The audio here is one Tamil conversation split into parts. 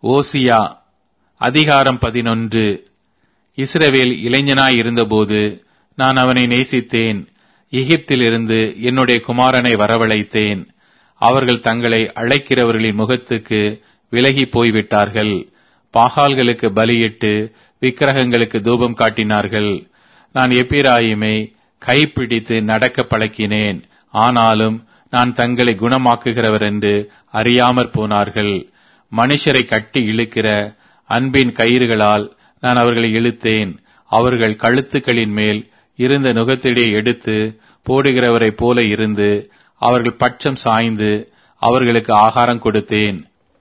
ஓசியா அதிகாரம் பதினொன்று இஸ்ரவேல் இளைஞனாய் இருந்தபோது நான் அவனை நேசித்தேன் எகிப்திலிருந்து என்னுடைய குமாரனை வரவழைத்தேன் அவர்கள் தங்களை அழைக்கிறவர்களின் முகத்துக்கு விலகி போய்விட்டார்கள் பாகால்களுக்கு பலியிட்டு விக்கிரகங்களுக்கு தூபம் காட்டினார்கள் நான் எப்பிராயிமை கைப்பிடித்து நடக்க பழக்கினேன் ஆனாலும் நான் தங்களை குணமாக்குகிறவர் என்று அறியாமற் போனார்கள் மனுஷரை கட்டி இழுக்கிற அன்பின் கயிறுகளால் நான் அவர்களை இழுத்தேன் அவர்கள் கழுத்துக்களின் மேல் இருந்த நுகத்திடையே எடுத்து போடுகிறவரைப் போல இருந்து அவர்கள் பட்சம் சாய்ந்து அவர்களுக்கு ஆகாரம் கொடுத்தேன்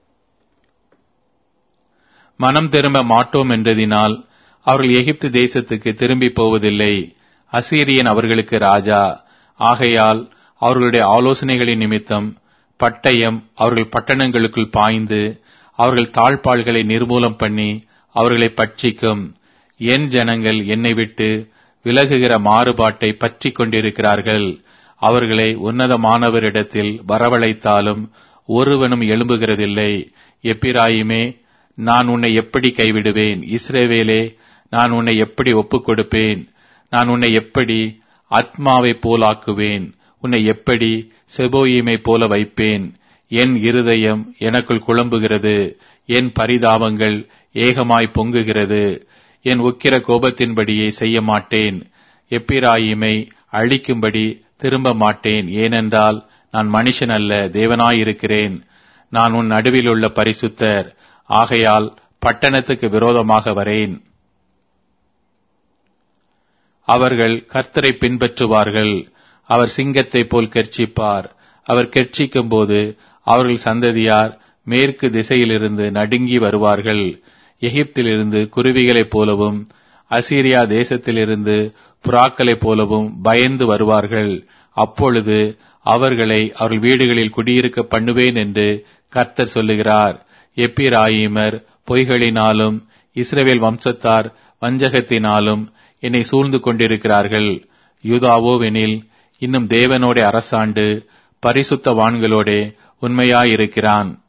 மனம் திரும்ப மாட்டோம் என்றதினால் அவர்கள் எகிப்து தேசத்துக்கு திரும்பி போவதில்லை அசீரியன் அவர்களுக்கு ராஜா ஆகையால் அவர்களுடைய ஆலோசனைகளின் நிமித்தம் பட்டயம் அவர்கள் பட்டணங்களுக்குள் பாய்ந்து அவர்கள் தாழ்பாள்களை நிர்மூலம் பண்ணி அவர்களை பட்சிக்கும் என் ஜனங்கள் என்னை விட்டு விலகுகிற மாறுபாட்டை பற்றி கொண்டிருக்கிறார்கள் அவர்களை உன்னதமானவரிடத்தில் வரவழைத்தாலும் ஒருவனும் எழும்புகிறதில்லை எப்பிராயுமே நான் உன்னை எப்படி கைவிடுவேன் இஸ்ரேவேலே நான் உன்னை எப்படி ஒப்புக் கொடுப்பேன் நான் உன்னை எப்படி ஆத்மாவை போலாக்குவேன் உன்னை எப்படி செபோயிமை போல வைப்பேன் என் இருதயம் எனக்குள் குழம்புகிறது என் பரிதாபங்கள் ஏகமாய் பொங்குகிறது என் உக்கிர கோபத்தின்படியே செய்ய மாட்டேன் எப்பிராயிமை அழிக்கும்படி திரும்ப மாட்டேன் ஏனென்றால் நான் மனுஷன் அல்ல தேவனாயிருக்கிறேன் நான் உன் நடுவில் உள்ள பரிசுத்தர் ஆகையால் பட்டணத்துக்கு விரோதமாக வரேன் அவர்கள் கர்த்தரை பின்பற்றுவார்கள் அவர் சிங்கத்தை போல் கெர்ச்சிப்பார் அவர் கெர்ச்சிக்கும் போது அவர்கள் சந்ததியார் மேற்கு திசையிலிருந்து நடுங்கி வருவார்கள் எகிப்திலிருந்து குருவிகளைப் போலவும் அசீரியா தேசத்திலிருந்து புறாக்களைப் போலவும் பயந்து வருவார்கள் அப்பொழுது அவர்களை அவர்கள் வீடுகளில் குடியிருக்க பண்ணுவேன் என்று கர்த்தர் சொல்லுகிறார் எப்பிராயிமர் பொய்களினாலும் இஸ்ரவேல் வம்சத்தார் வஞ்சகத்தினாலும் என்னை சூழ்ந்து கொண்டிருக்கிறார்கள் யூதாவோவெனில் இன்னும் தேவனோட அரசாண்டு பரிசுத்தவான்களோட உண்மையாயிருக்கிறான்